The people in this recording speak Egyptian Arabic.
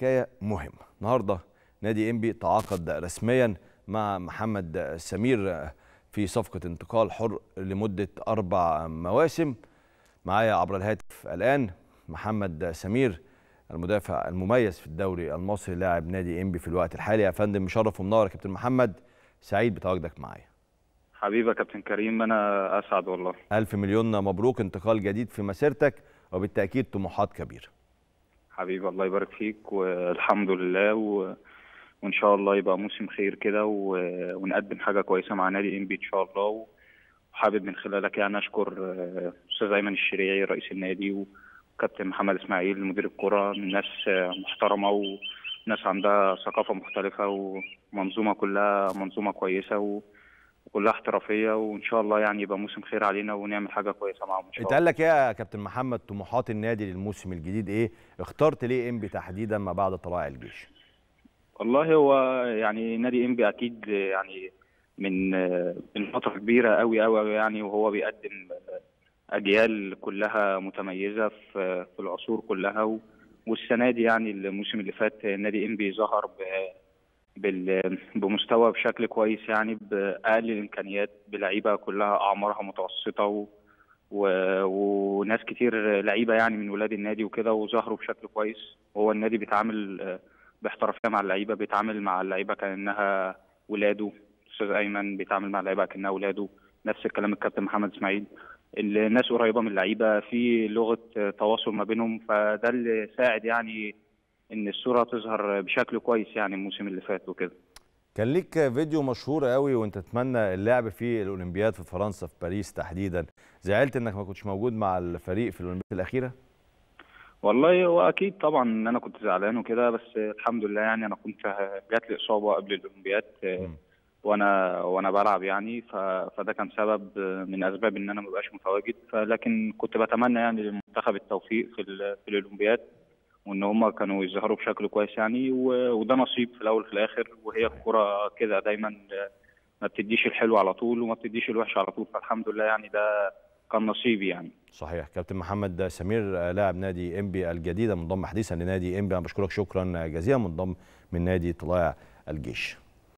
حكايه مهمه النهارده نادي انبي تعاقد رسميا مع محمد سمير في صفقه انتقال حر لمده اربع مواسم معايا عبر الهاتف الان محمد سمير المدافع المميز في الدوري المصري لاعب نادي انبي في الوقت الحالي يا فندم مشرف ومنور يا كابتن محمد سعيد بتواجدك معايا حبيبي يا كابتن كريم انا اسعد والله ألف مليون مبروك انتقال جديد في مسيرتك وبالتأكيد طموحات كبيرة حبيبي الله يبارك فيك والحمد لله و... وان شاء الله يبقى موسم خير كده و... ونقدم حاجه كويسه مع نادي انبي ان شاء الله وحابب من خلالك يعني اشكر استاذ ايمن الشريعي رئيس النادي وكابتن محمد اسماعيل مدير الكره من ناس محترمه وناس عندها ثقافه مختلفه ومنظومه كلها منظومه كويسه و... وكلها احترافيه وان شاء الله يعني يبقى موسم خير علينا ونعمل حاجه كويسه معاهم ان شاء الله. اتقال لك ايه يا كابتن محمد طموحات النادي للموسم الجديد ايه؟ اخترت ليه انبي تحديدا ما بعد طلائع الجيش؟ والله هو يعني نادي انبي اكيد يعني من من فتره كبيره قوي قوي يعني وهو بيقدم اجيال كلها متميزه في في العصور كلها والسنه دي يعني الموسم اللي فات نادي انبي ظهر ب بمستوى بشكل كويس يعني باقل الامكانيات بلعيبه كلها اعمارها متوسطه و... و... وناس كتير لعيبه يعني من ولاد النادي وكده وظهروا بشكل كويس وهو النادي بيتعامل باحترافيه مع اللعيبه بيتعامل مع اللعيبه كانها ولاده استاذ ايمن بيتعامل مع اللعيبه كانها ولاده نفس الكلام الكابتن محمد اسماعيل الناس قريبه من اللعيبه في لغه تواصل ما بينهم فده اللي ساعد يعني ان الصوره تظهر بشكل كويس يعني الموسم اللي فات وكده كان ليك فيديو مشهور قوي وانت تتمنى اللعب في الاولمبياد في فرنسا في باريس تحديدا زعلت انك ما كنتش موجود مع الفريق في الاولمبياد الاخيره والله هو اكيد طبعا ان انا كنت زعلان وكده بس الحمد لله يعني انا كنت جات لي اصابه قبل الاولمبياد وانا وانا بلعب يعني فده كان سبب من اسباب ان انا ما بقاش متواجد فلكن كنت بتمنى يعني للمنتخب التوفيق في في الاولمبياد وان هم كانوا يظهروا بشكل كويس يعني وده نصيب في الاول وفي الاخر وهي الكوره كده دايما ما بتديش الحلو على طول وما بتديش الوحش على طول فالحمد لله يعني ده كان نصيبي يعني صحيح كابتن محمد سمير لاعب نادي انبي الجديده منضم حديثا لنادي انبي انا بشكرك شكرا جزيلا منضم من نادي طلائع الجيش